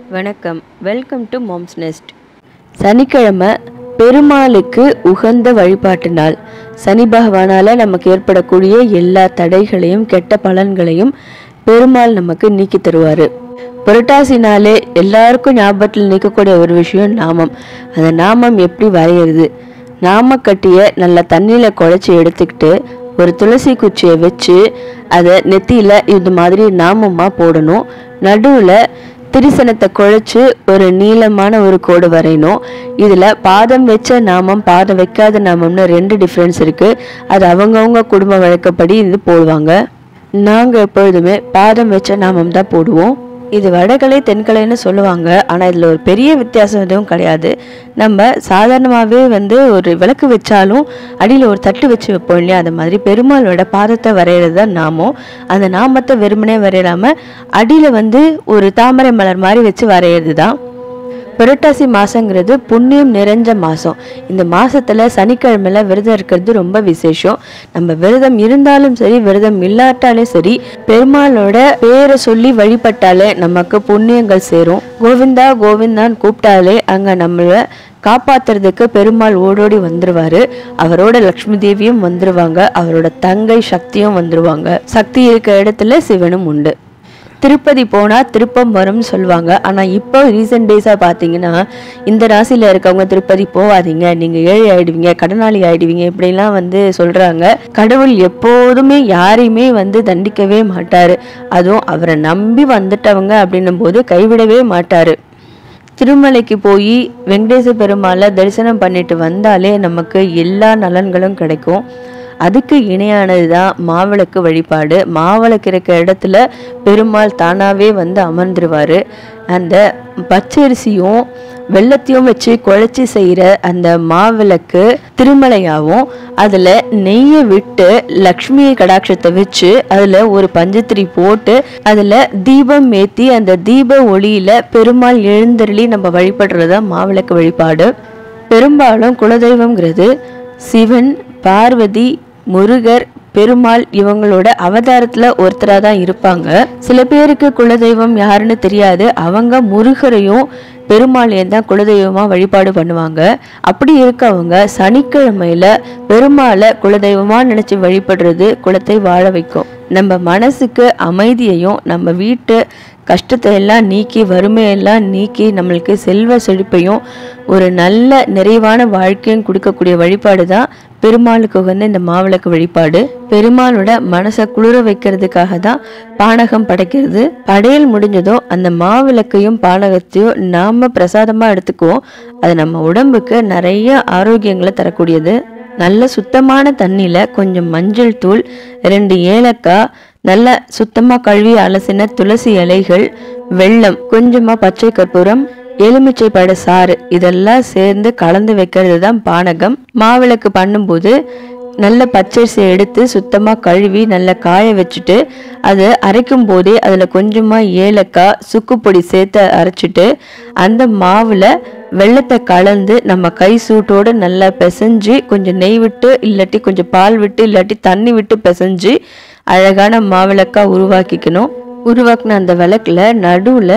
வணக்கம் welcome to moms next சனிக்கிழமை பெருமாளுக்கு உகந்த வழிபாட்டு நாள் சனி பகவானால் நமக்கு ஏற்படக்கூடிய எல்லா தடைகளையும் கெட்ட பலன்களையும் பெருமாள் நமக்கு நீக்கி தருவார் புரட்டாசி நாளே எல்லாருக்கும் ஞாபகத்தில் நிற்கக்கூடிய ஒரு விஷயம் நாமம் அந்த நாமம் எப்படி வரைகிறது நாம கட்டிய நல்ல தண்ணியில் குழச்சி எடுத்துக்கிட்டு ஒரு துளசி குச்சியை வச்சு அதை நெத்தியில் இது மாதிரி நாமமாக போடணும் நடுவில் திரிசனத்தை குழைச்சு ஒரு நீளமான ஒரு கோடு வரையணும் இதில் பாதம் வச்ச நாமம் பாதம் வைக்காத நாமம்னு ரெண்டு டிஃப்ரென்ஸ் இருக்குது அது அவங்கவுங்க குடும்ப வழக்கப்படி இது போடுவாங்க நாங்கள் எப்பொழுதுமே பாதம் வச்ச நாமம் தான் போடுவோம் இது வடகலை தென்கலைன்னு சொல்லுவாங்க ஆனால் இதில் ஒரு பெரிய வித்தியாசம் எதுவும் கிடையாது நம்ம சாதாரணமாகவே வந்து ஒரு விளக்கு வச்சாலும் அடியில் ஒரு தட்டு வச்சு வைப்போம் இல்லையா அந்த மாதிரி பெருமாளோட பாதத்தை வரைகிறது தான் நாமம் அந்த நாமத்தை வெறுமனே வரையாம அடியில் வந்து ஒரு தாமரை மலர் மாதிரி வச்சு வரைகிறது தான் புரட்டாசி மாசங்கிறது புண்ணியம் நிறைஞ்ச மாசம் இந்த மாசத்துல சனிக்கிழமையில விரதம் இருக்கிறது ரொம்ப விசேஷம் நம்ம விரதம் இருந்தாலும் சரி விரதம் இல்லாட்டாலே சரி பெருமாளோட பேரை சொல்லி வழிபட்டாலே நமக்கு புண்ணியங்கள் சேரும் கோவிந்தா கோவிந்தான்னு கூப்பிட்டாலே அங்க நம்மள காப்பாத்துறதுக்கு பெருமாள் ஓடோடி வந்துருவாரு அவரோட லக்ஷ்மி தேவியும் வந்துருவாங்க அவரோட தங்கை சக்தியும் வந்துருவாங்க சக்தி இருக்க இடத்துல சிவனும் உண்டு திருப்பதி போனால் திருப்பம் வரும்னு சொல்லுவாங்க ஆனால் இப்போ ரீசெண்ட் டேஸாக பார்த்தீங்கன்னா இந்த ராசியில் இருக்கவங்க திருப்பதி போகாதீங்க நீங்கள் ஏழை ஆயிடுவீங்க கடனாளி ஆயிடுவீங்க இப்படிலாம் வந்து சொல்கிறாங்க கடவுள் எப்போதுமே யாரையுமே வந்து தண்டிக்கவே மாட்டார் அதுவும் அவரை நம்பி வந்துட்டவங்க அப்படின்னும் போது கைவிடவே மாட்டார் திருமலைக்கு போய் வெங்கடேச பெருமாளை தரிசனம் பண்ணிட்டு வந்தாலே நமக்கு எல்லா நலன்களும் கிடைக்கும் அதுக்கு இணையானது தான் மாவிளக்கு வழிபாடு மாவிளக்கு இருக்க இடத்துல பெருமாள் தானாகவே வந்து அமர்ந்துருவார் அந்த பச்சரிசியும் வெள்ளத்தையும் வச்சு குழச்சி செய்கிற அந்த மாவிளக்கு திருமலையாகவும் அதில் நெய்யை விட்டு லக்ஷ்மி கடாட்சத்தை வச்சு அதில் ஒரு பஞ்சத்திரி போட்டு அதில் தீபம் ஏற்றி அந்த தீப ஒளியில் பெருமாள் எழுந்தருளி நம்ம வழிபடுறது தான் மாவிளக்கு வழிபாடு பெரும்பாலும் குலதெய்வம்ங்கிறது சிவன் பார்வதி முருகர் பெருமாள் இவங்களோட அவதாரத்துல ஒருத்தராக தான் இருப்பாங்க சில பேருக்கு குலதெய்வம் யாருன்னு தெரியாது அவங்க முருகரையும் பெருமாளையும் தான் குலதெய்வமா வழிபாடு பண்ணுவாங்க அப்படி இருக்கவங்க சனிக்கிழமையில பெருமாளை குலதெய்வமா நினைச்சு வழிபடுறது குலத்தை வாழ வைக்கும் நம்ம மனசுக்கு அமைதியையும் நம்ம வீட்டு கஷ்டத்தை எல்லாம் நீக்கி வறுமையெல்லாம் நீக்கி நம்மளுக்கு செல்வ செழிப்பையும் ஒரு நல்ல நிறைவான வாழ்க்கையும் கொடுக்கக்கூடிய வழிபாடு தான் பெருமாளுக்கு உகந்த இந்த மாவிளக்கு வழிபாடு பெருமாளோட மனசை குளிர வைக்கிறதுக்காக தான் பானகம் படைக்கிறது படையல் முடிஞ்சதும் அந்த மாவிளக்கையும் பானகத்தையும் நாம பிரசாதமா எடுத்துக்குவோம் அது நம்ம உடம்புக்கு நிறைய ஆரோக்கியங்களை தரக்கூடியது நல்ல சுத்தமான தண்ணியில் கொஞ்சம் மஞ்சள் தூள் ரெண்டு ஏலக்காய் நல்ல சுத்தமாக கழுவி அலசின துளசி இலைகள் வெல்லம் கொஞ்சமாக பச்சை கற்பூரம் எலுமிச்சை பழ சாறு இதெல்லாம் சேர்ந்து கலந்து வைக்கிறது தான் பானகம் மாவிளக்கு பண்ணும்போது நல்ல பச்சரிசியை எடுத்து சுத்தமாக கழுவி நல்லா காய வச்சுட்டு அதை அரைக்கும் போதே அதில் கொஞ்சமாக ஏலக்காய் சுக்குப்பொடி சேர்த்து அரைச்சிட்டு அந்த மாவில் வெள்ளத்தை கலந்து நம்ம கை சூட்டோடு நல்லா பிசைஞ்சு கொஞ்சம் நெய் விட்டு இல்லாட்டி கொஞ்சம் பால் விட்டு இல்லாட்டி தண்ணி விட்டு பிசைஞ்சு அழகான மாவிளக்கா உருவாக்கிக்கணும் உருவாக்கின அந்த விளக்குல நடுவில்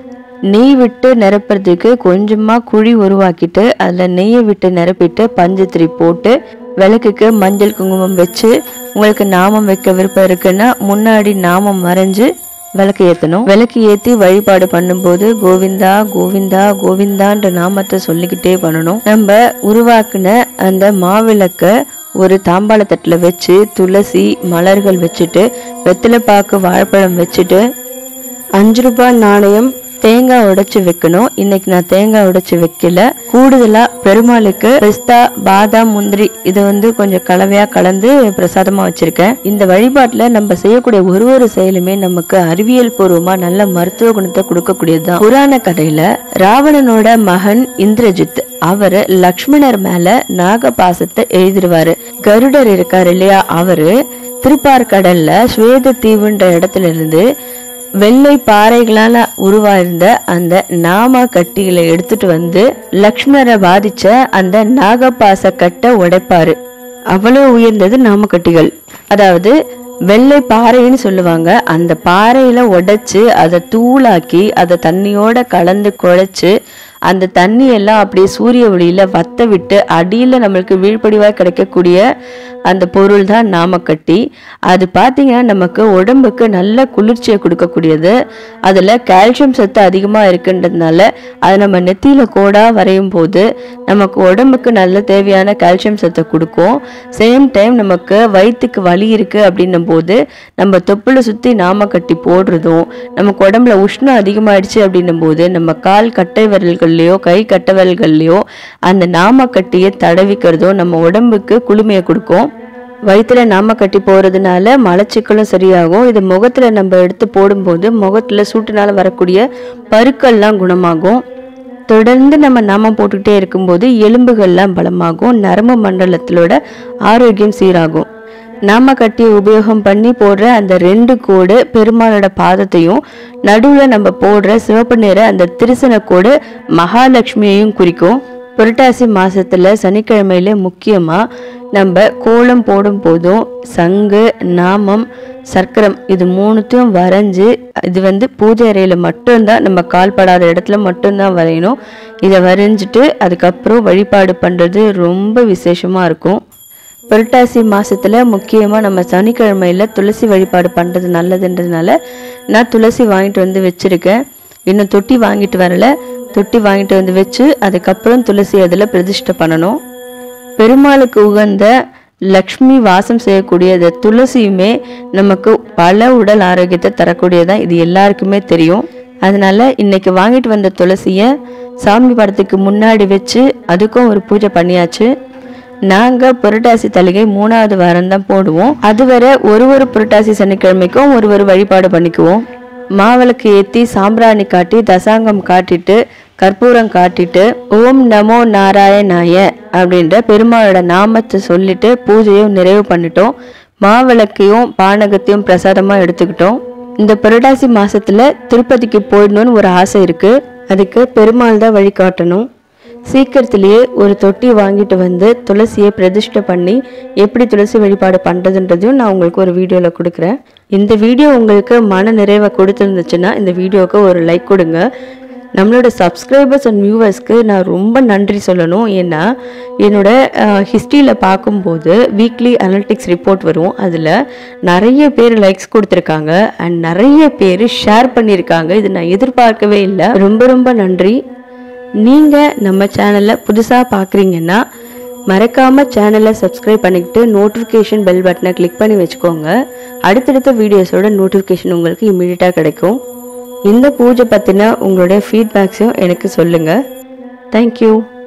நெய் விட்டு நிரப்புறதுக்கு கொஞ்சமாக குழி உருவாக்கிட்டு அதில் நெய்யை விட்டு நிரப்பிட்டு பஞ்சத்திரி போட்டு விளக்குக்கு மஞ்சள் குங்குமம் வச்சு உங்களுக்கு நாமம் வைக்க விருப்பம் இருக்குன்னா முன்னாடி நாமம் மறைஞ்சு விளக்கு ஏற்றணும் விளக்கு ஏற்றி வழிபாடு பண்ணும்போது கோவிந்தா கோவிந்தா கோவிந்தான்ற நாமத்தை சொல்லிக்கிட்டே பண்ணணும் நம்ம உருவாக்குன அந்த மாவிளக்கை ஒரு தாம்பாள தட்டில் வச்சு துளசி மலர்கள் வச்சுட்டு வெத்தலை பாக்கு வாழைப்பழம் வச்சுட்டு அஞ்சு ரூபாய் நாணயம் தேங்காய் உடைச்சு வைக்கணும் இன்னைக்கு நான் தேங்காய் உடைச்சு வைக்கல கூடுதலா பெருமாளுக்கு பிஸ்தா பாதாம் முந்திரி இதை வந்து கொஞ்சம் கலவையா கலந்து பிரசாதமா வச்சிருக்கேன் இந்த வழிபாட்டுல நம்ம செய்யக்கூடிய ஒரு ஒரு செயலுமே நமக்கு அறிவியல் பூர்வமா நல்ல மருத்துவ குணத்தை கொடுக்கக்கூடியதுதான் புராண கதையில ராவணனோட மகன் இந்திரஜித் அவரு லக்ஷ்மணர் மேல நாகபாசத்தை எழுதிருவாரு கருடர் இருக்காரு இல்லையா அவரு திருப்பார்கடல்ல ஸ்வேத தீவுன்ற இடத்துல இருந்து வெள்ளை பாறைகளால உருவாயிருந்த அந்த நாம கட்டிகளை எடுத்துட்டு வந்து லக்ஷ்மணரை பாதிச்ச அந்த நாகபாச கட்டை உடைப்பாரு அவ்வளவு உயர்ந்தது நாமக்கட்டிகள் அதாவது வெள்ளை பாறைன்னு சொல்லுவாங்க அந்த பாறையில உடைச்சு அதை தூளாக்கி அதை தண்ணியோட கலந்து குழைச்சு அந்த தண்ணி எல்லாம் அப்படியே சூரிய ஒளியில வத்த விட்டு அடியில நம்மளுக்கு வீழ்படிவாக கிடைக்கக்கூடிய அந்த பொருள் தான் நாமக்கட்டி அது பார்த்தீங்கன்னா நமக்கு உடம்புக்கு நல்ல குளிர்ச்சியை கொடுக்கக்கூடியது அதில் கால்சியம் சத்து அதிகமாக இருக்குன்றதுனால அதை நம்ம நெத்தியில் கோடாக வரையும் போது நமக்கு உடம்புக்கு நல்ல தேவையான கால்சியம் சத்தை கொடுக்கும் சேம் டைம் நமக்கு வயிற்றுக்கு வலி இருக்குது அப்படின்னும் போது நம்ம தொப்புளை சுற்றி நாமக்கட்டி போடுறதும் நமக்கு உடம்புல உஷ்ணம் அதிகமாயிடுச்சு அப்படின்னும் போது நம்ம கால் கட்டை விரல்கள்லையோ கை கட்டை விரல்கள்லையோ அந்த நாமக்கட்டியை தடவிக்கிறதும் நம்ம உடம்புக்கு குளுமையை கொடுக்கும் வயிற்றுல நாம கட்டி போகிறதுனால மலச்சிக்கலும் சரியாகும் இது முகத்தில் நம்ம எடுத்து போடும்போது முகத்தில் சூட்டுனால வரக்கூடிய பருக்கள்லாம் குணமாகும் தொடர்ந்து நம்ம நாமம் போட்டுக்கிட்டே இருக்கும்போது எலும்புகள்லாம் பலமாகும் நரம்பு மண்டலத்திலோட ஆரோக்கியம் சீராகும் நாம கட்டி உபயோகம் பண்ணி போடுற அந்த ரெண்டு கோடு பெருமாளோட பாதத்தையும் நடுவில் நம்ம போடுற சிவப்பு நிற அந்த திருசன கோடு மகாலட்சுமியையும் குறிக்கும் புரட்டாசி மாசத்துல சனிக்கிழமையில முக்கியமா நம்ம கோலம் போடும் போதும் சங்கு நாமம் சர்க்கரம் இது மூணுத்தையும் வரைஞ்சு இது வந்து பூஜை அறையில மட்டும்தான் நம்ம கால்படாத இடத்துல மட்டும்தான் வரையணும் இதை வரைஞ்சிட்டு அதுக்கப்புறம் வழிபாடு பண்றது ரொம்ப விசேஷமா இருக்கும் புரட்டாசி மாசத்துல முக்கியமா நம்ம சனிக்கிழமையில துளசி வழிபாடு பண்றது நல்லதுன்றதுனால நான் துளசி வாங்கிட்டு வந்து வச்சிருக்கேன் இன்னும் தொட்டி வாங்கிட்டு வரல தொட்டி வாங்கிட்டு வந்து வச்சு அதுக்கப்புறம் துளசி அதில் பிரதிஷ்டை பண்ணணும் பெருமாளுக்கு உகந்த லக்ஷ்மி வாசம் செய்யக்கூடிய இந்த துளசியுமே நமக்கு பல உடல் ஆரோக்கியத்தை தரக்கூடியதான் இது எல்லாருக்குமே தெரியும் அதனால இன்னைக்கு வாங்கிட்டு வந்த துளசியை சாமி படத்துக்கு முன்னாடி வச்சு அதுக்கும் ஒரு பூஜை பண்ணியாச்சு நாங்க புரட்டாசி தலிகை மூணாவது வாரம் தான் போடுவோம் அதுவரை ஒரு ஒரு புரட்டாசி சனிக்கிழமைக்கும் ஒரு ஒரு வழிபாடு பண்ணிக்குவோம் மாவிளக்கு ஏத்தி சாம்பிராணி காட்டி தசாங்கம் காட்டிட்டு கற்பூரம் காட்டிட்டு ஓம் நமோ நாராயணாய அப்படின்ற பெருமாளோட நாமத்தை சொல்லிட்டு பூஜையும் நிறைவு பண்ணிட்டோம் மாவிளக்கையும் பானகத்தையும் பிரசாதமா எடுத்துக்கிட்டோம் இந்த புரட்டாசி மாசத்துல திருப்பதிக்கு போயிடணும்னு ஒரு ஆசை இருக்கு அதுக்கு பெருமாள் தான் வழிகாட்டணும் சீக்கிரத்திலேயே ஒரு தொட்டி வாங்கிட்டு வந்து துளசியை பிரதிஷ்டை பண்ணி எப்படி துளசி வழிபாடு பண்ணுறதுன்றதையும் நான் உங்களுக்கு ஒரு வீடியோவில் கொடுக்குறேன் இந்த வீடியோ உங்களுக்கு மன நிறைவை கொடுத்துருந்துச்சுன்னா இந்த வீடியோவுக்கு ஒரு லைக் கொடுங்க நம்மளோட சப்ஸ்கிரைபர்ஸ் அண்ட் வியூவர்ஸ்க்கு நான் ரொம்ப நன்றி சொல்லணும் ஏன்னா என்னோட ஹிஸ்ட்ரியில் பார்க்கும்போது வீக்லி அனலிட்டிக்ஸ் ரிப்போர்ட் வரும் அதில் நிறைய பேர் லைக்ஸ் கொடுத்துருக்காங்க அண்ட் நிறைய பேர் ஷேர் பண்ணியிருக்காங்க இது நான் எதிர்பார்க்கவே இல்லை ரொம்ப ரொம்ப நன்றி நீங்கள் நம்ம சேனலை புதுசாக பார்க்குறீங்கன்னா மறக்காமல் சேனலை சப்ஸ்கிரைப் பண்ணிக்கிட்டு நோட்டிஃபிகேஷன் பெல் பட்டனை கிளிக் பண்ணி வச்சுக்கோங்க அடுத்தடுத்த வீடியோஸோட நோட்டிஃபிகேஷன் உங்களுக்கு இமீடியட்டாக கிடைக்கும் இந்த பூஜை பற்றின உங்களுடைய ஃபீட்பேக்ஸையும் எனக்கு சொல்லுங்கள் தேங்க்யூ